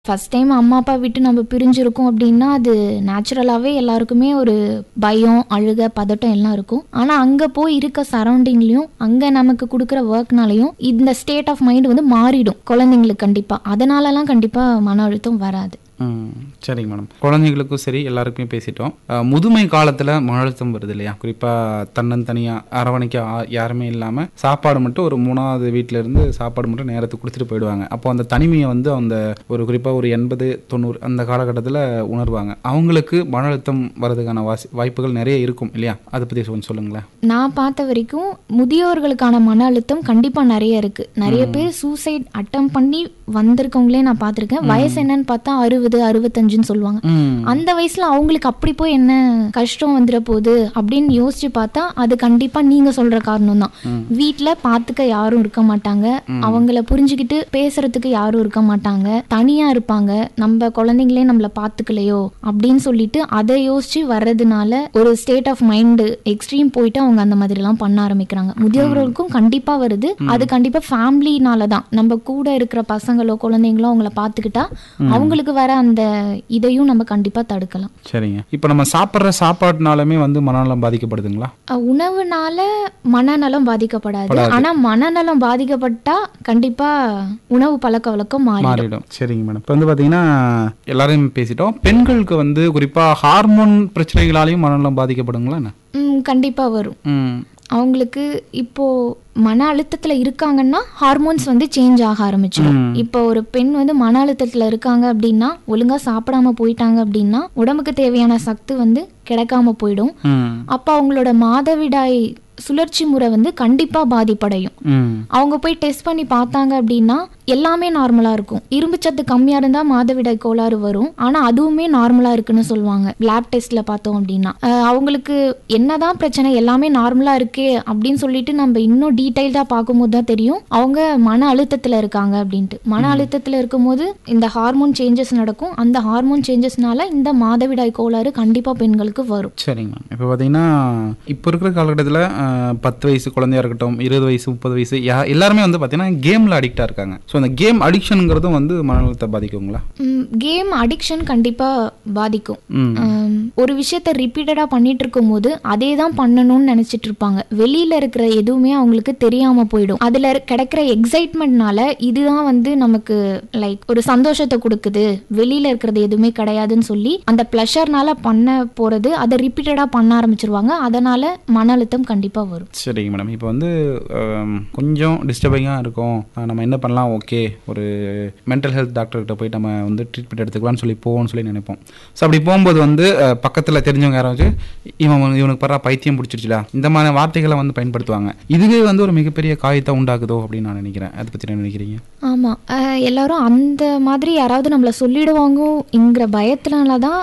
First time அம்மா அப்பா விட்டு நம்ம பிரிஞ்சிருக்கோம் அப்படின்னா அது நேச்சுரலாகவே எல்லாருக்குமே ஒரு பயம் அழுக பதட்டம் எல்லாம் இருக்கும் ஆனால் அங்கே போய் இருக்க சரௌண்டிங்லையும் அங்கே நமக்கு கொடுக்குற ஒர்க்னாலையும் இந்த ஸ்டேட் ஆஃப் மைண்ட் வந்து மாறிடும் குழந்தைங்களுக்கு கண்டிப்பாக அதனாலலாம் கண்டிப்பாக மன அழுத்தம் வராது ம் சரிங்க மேடம் குழந்தைங்களுக்கும் சரி எல்லாருக்குமே பேசிட்டோம் அஹ், முதுமை காலத்தில் மன அழுத்தம் வருது இல்லையா குறிப்பாக தன்னந்தனியாக அரவணைக்க ஆ- யாருமே இல்லாமல் சாப்பாடு மட்டும் ஒரு மூணாவது வீட்டில இருந்து சாப்பாடு மட்டும் நேரத்துக்கு கொடுத்துட்டு போயிடுவாங்க அப்போ அந்த தனிமையை வந்து அந்த ஒரு குறிப்பாக ஒரு எண்பது தொண்ணூறு அந்த காலகட்டத்தில் உணர்வாங்க அவங்களுக்கு மன அழுத்தம் வர்றதுக்கான வாசி வாய்ப்புகள் நிறைய இருக்கும் இல்லையா அதை பற்றி கொஞ்சம் சொல்லுங்களேன் நான் பார்த்த வரைக்கும் முதியோர்களுக்கான மன அழுத்தம் கண்டிப்பாக நிறைய இருக்கு நிறைய பேர் சூசைட் அட்டம் பண்ணி வந்திருக்கவங்களே நான் பார்த்துருக்கேன் வயசு என்னன்னு பார்த்தா அறுபது அறுபத்தஞ்சுன்னு சொல்லுவாங்க ம் அந்த வயசுல அவங்களுக்கு அப்படி போய் என்ன கஷ்டம் வந்துட போகுது அப்படின்னு யோசிச்சு பார்த்தா அது கண்டிப்பா நீங்க சொல்ற காரணம் தான் வீட்டுல பாத்துக்க யாரும் இருக்க மாட்டாங்க அவங்கள புரிஞ்சுக்கிட்டு பேசுறதுக்கு யாரும் இருக்க மாட்டாங்க தனியா இருப்பாங்க நம்ம குழந்தைங்களே நம்மள பாத்துக்கலையோ அப்படின்னு சொல்லிட்டு அதை யோசிச்சு வர்றதுனால ஒரு ஸ்டேட் ஆஃப் மைண்ட் எக்ஸ்ட்ரீம் போயிட்டு அவங்க அந்த மாதிரி எல்லாம் பண்ண ஆரம்பிக்கிறாங்க முதியோர்களுக்கும் கண்டிப்பா வருது அது கண்டிப்பா ஃபேமிலினால தான் நம்ம கூட இருக்கிற பசங்களோ குழந்தைங்களோ அவங்கள பாத்துக்கிட்டா அவங்களுக்கு வர அந்த இதையும் நம்ம கண்டிப்பா தடுக்கலாம் சரிங்க இப்போ நம்ம சாப்பிட்ற சாப்பாடுனாலுமே வந்து மனநலம் பாதிக்கப்படுதுங்களா அஹ் உணவுனால மனநலம் பாதிக்கப்படாது ஆனா மனநலம் பாதிக்கப்பட்டா கண்டிப்பா உணவு பழக்க வழக்கம் மாறிடும் மாறிடும் சரிங்க மேடம் இப்போ வந்து பார்த்தீங்கன்னா எல்லாரையும் பேசிட்டோம் பெண்களுக்கு வந்து குறிப்பாக ஹார்மோன் பிரச்சனைகளாலையும் மனநலம் பாதிக்கப்படுங்களா என்ன ம், கண்டிப்பா வரும் ம் அவங்களுக்கு இப்போ மன அழுத்தத்துல இருக்காங்கன்னா ஹார்மோன்ஸ் வந்து சேஞ்ச் ஆக ஆரம்பிச்சிடும் இப்போ ஒரு பெண் வந்து மன அழுத்தத்துல இருக்காங்க அப்படின்னா ஒழுங்கா சாப்பிடாம போயிட்டாங்க அப்படின்னா உடம்புக்கு தேவையான சத்து வந்து கிடைக்காம போயிடும் ம் அப்போ அவங்களோட மாதவிடாய் சுழற்சி முறை வந்து கண்டிப்பா பாதிப்படையும் ம் அவங்க போய் டெஸ்ட் பண்ணி பார்த்தாங்க அப்படின்னா எல்லாமே நார்மலா இருக்கும் இரும்பு சத்து கம்மியா இருந்தா மாதவிடாய் கோளாறு வரும் ஆனா அதுவுமே நார்மலா இருக்குன்னு சொல்லுவாங்க லேப் டெஸ்ட்ல பார்த்தோம் அப்படின்னா அஹ் அவங்களுக்கு என்னதான் பிரச்சனை எல்லாமே நார்மலா இருக்கே அப்படின்னு சொல்லிட்டு நம்ம இன்னும் டீடைல்டா பார்க்கும்போது தான் தெரியும் அவங்க மன அழுத்தத்துல இருக்காங்க அப்படின்ட்டு மன அழுத்தத்துல இருக்கும்போது இந்த ஹார்மோன் சேஞ்சஸ் நடக்கும் அந்த ஹார்மோன் சேஞ்சஸ்னால இந்த மாதவிடாய் கோளாறு கண்டிப்பா பெண்களுக்கு வரும் சரிங்க மேம் இப்போ பார்த்தீங்கன்னா இப்போ இருக்கிற காலகட்டத்தில் பத்து வயசு குழந்தையா இருக்கட்டும் இருபது வயசு முப்பது வயசு யா எல்லாருமே வந்து பார்த்தீங்கன்னா கேமில் அடிக்டாக இருக்காங்க ஸோ அந்த கேம் அடிக்ஷனுங்கிறதும் வந்து மனநலத்தை பாதிக்குங்களா கேம் அடிக்ஷன் கண்டிப்பா பாதிக்கும் ம் ஆம், ஒரு விஷயத்த ரிப்பீட்டடா பண்ணிட்டு இருக்கும்போது அதே தான் பண்ணணும்னு நினைச்சிட்டு இருப்பாங்க வெளியில இருக்கிற எதுவுமே அவங்களுக்கு தெரியாம போயிடும் அதுல இரு- கிடைக்கிற எக்ஸைட்மெண்ட்னால இதுதான் வந்து நமக்கு லைக் ஒரு சந்தோஷத்தை கொடுக்குது வெளியில இருக்கிறது எதுவுமே கிடையாதுன்னு சொல்லி அந்த ப்ளஷர்னால பண்ண போறது அதை ரிப்பீட்டடா பண்ண ஆரம்பிச்சிருவாங்க அதனால மன அழுத்தம் கண்டிப்பா வரும் சரிங்க மேடம் இப்போ வந்து ஆம், கொஞ்சம் டிஸ்டர்பிங்காக இருக்கும் ஆ, நம்ம என்ன பண்ணலாம் ஓகே ஒரு மென்டல் ஹெல்த் டாக்டர்கிட்ட போய் நம்ம வந்து ட்ரீட்மெண்ட் எடுத்துக்கலாம்னு சொல்லி போவோம்னு சொல்லி நினைப்போம் ஸோ அப்படி போகும்போது வந்து பக்கத்தில் தெரிஞ்சவங்க யாராவது இவன் வந்து இவனுக்கு பரா பைத்தியம் பிடிச்சிருச்சுடா இந்த மாதிரி வார்த்தைகளை வந்து பயன்படுத்துவாங்க இதுவே வந்து ஒரு மிகப்பெரிய காயத்தை உண்டாக்குதோ அப்படின்னு நான் நினைக்கிறேன் அதை பற்றி என்ன நினைக்கிறீங்க ஆமா அஹ், எல்லாரும் அந்த மாதிரி யாராவது நம்மள சொல்லிடுவாங்கங்கிற பயத்துனால தான்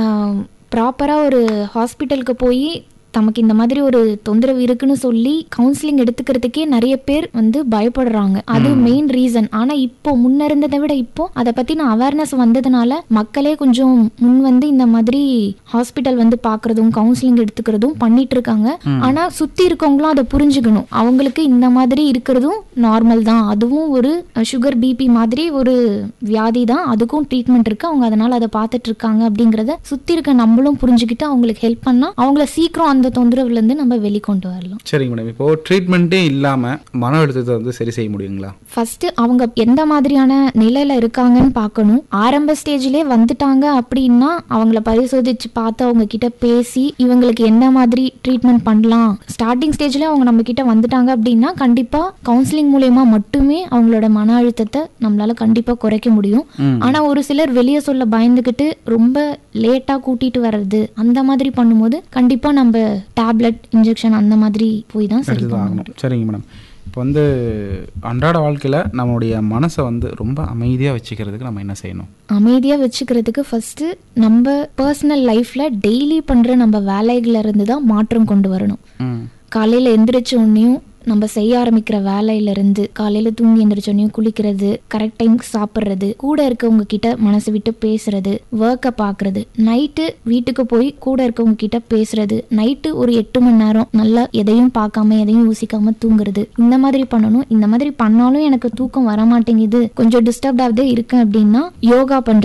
ப்ராப்பரா ஒரு ஹாஸ்பிட்டலுக்கு போய் தமக்கு இந்த மாதிரி ஒரு தொந்தரவு இருக்குன்னு சொல்லி கவுன்சிலிங் எடுத்துக்கிறதுக்கே நிறைய பேர் வந்து பயப்படுறாங்க அது மெயின் ரீசன் ஆனா இப்போ முன்ன இருந்ததை விட இப்போ அதை பத்தின அவேர்னஸ் வந்ததுனால மக்களே கொஞ்சம் முன் வந்து இந்த மாதிரி ஹாஸ்பிட்டல் வந்து பாக்குறதும் கவுன்சிலிங் எடுத்துக்கிறதும் பண்ணிட்டு இருக்காங்க ஆனா சுத்தி இருக்கவங்களும் அதை புரிஞ்சுக்கணும் அவங்களுக்கு இந்த மாதிரி இருக்கிறதும் நார்மல் தான் அதுவும் ஒரு சுகர் பிபி மாதிரி ஒரு வியாதி தான் அதுக்கும் ட்ரீட்மெண்ட் இருக்கு அவங்க அதனால அதை பார்த்துட்டு இருக்காங்க அப்படிங்கறத சுத்தி இருக்க நம்மளும் புரிஞ்சுக்கிட்டு அவங்களுக்கு ஹெல்ப் பண்ணா அவங்கள சீக்கிரம் அந்த தொந்தரவுல இருந்து நம்ம வெளிக்கொண்டு வரலாம் சரிங்க மேடம் இப்போ ட்ரீட்மெண்ட்டே இல்லாமல் மன அழுத்தத்தை வந்து சரி செய்ய முடியுங்களா ஃபர்ஸ்ட் அவங்க எந்த மாதிரியான நிலையில இருக்காங்கன்னு பார்க்கணும் ஆரம்ப ஸ்டேஜ்லயே வந்துட்டாங்க அப்படின்னா அவங்கள பரிசோதிச்சு பார்த்து அவங்க கிட்ட பேசி இவங்களுக்கு என்ன மாதிரி ட்ரீட்மெண்ட் பண்ணலாம் ஸ்டார்டிங் ஸ்டேஜ்ல அவங்க நம்ம கிட்ட வந்துட்டாங்க அப்படின்னா கண்டிப்பா கவுன்சிலிங் மூலயமா மட்டுமே அவங்களோட மன அழுத்தத்தை நம்மளால கண்டிப்பா குறைக்க முடியும் ம். ஆனா ஒரு சிலர் வெளியே சொல்ல பயந்துகிட்டு ரொம்ப லேட்டா கூட்டிட்டு வர்றது அந்த மாதிரி பண்ணும்போது கண்டிப்பா நம்ம டேப்லெட் இன்ஜெக்ஷன் அந்த மாதிரி போய் தான் சரி எடுத்து தான் பண்ணணும் ஆகணும் சரிங்க மேடம் இப்போ வந்து அன்றாட வாழ்க்கையில் நம்மளுடைய மனசை வந்து ரொம்ப அமைதியாக வச்சுக்கிறதுக்கு நம்ம என்ன செய்யணும் அமைதியாக வச்சுக்கிறதுக்கு ஃபஸ்ட்டு நம்ம பர்சனல் லைஃப்பில் டெய்லி பண்ணுற நம்ம வேலைகள்ல இருந்து தான் மாற்றம் கொண்டு வரணும் ம் காலையில் எந்திரிச்ச உடனேயும் நம்ம செய்ய ஆரம்பிக்கிற வேலையில இருந்து காலையில தூங்கி எந்திரிச்சோடனே குளிக்கிறது கரெக்ட் டைம்க்கு சாப்பிட்றது கூட இருக்கவங்க கிட்ட மனசு விட்டு பேசுறது ஒர்க்கை பார்க்கறது நைட்டு வீட்டுக்கு போய் கூட இருக்கவங்க கிட்ட பேசுறது நைட்டு ஒரு எட்டு மணி நேரம் நல்லா எதையும் பார்க்காம எதையும் யோசிக்காம தூங்குறது இந்த மாதிரி பண்ணணும் இந்த மாதிரி பண்ணாலும் எனக்கு தூக்கம் வர மாட்டேங்குது கொஞ்சம் டிஸ்டர்ப்டாகவே இருக்கேன் அப்படின்னா யோகா பண்றது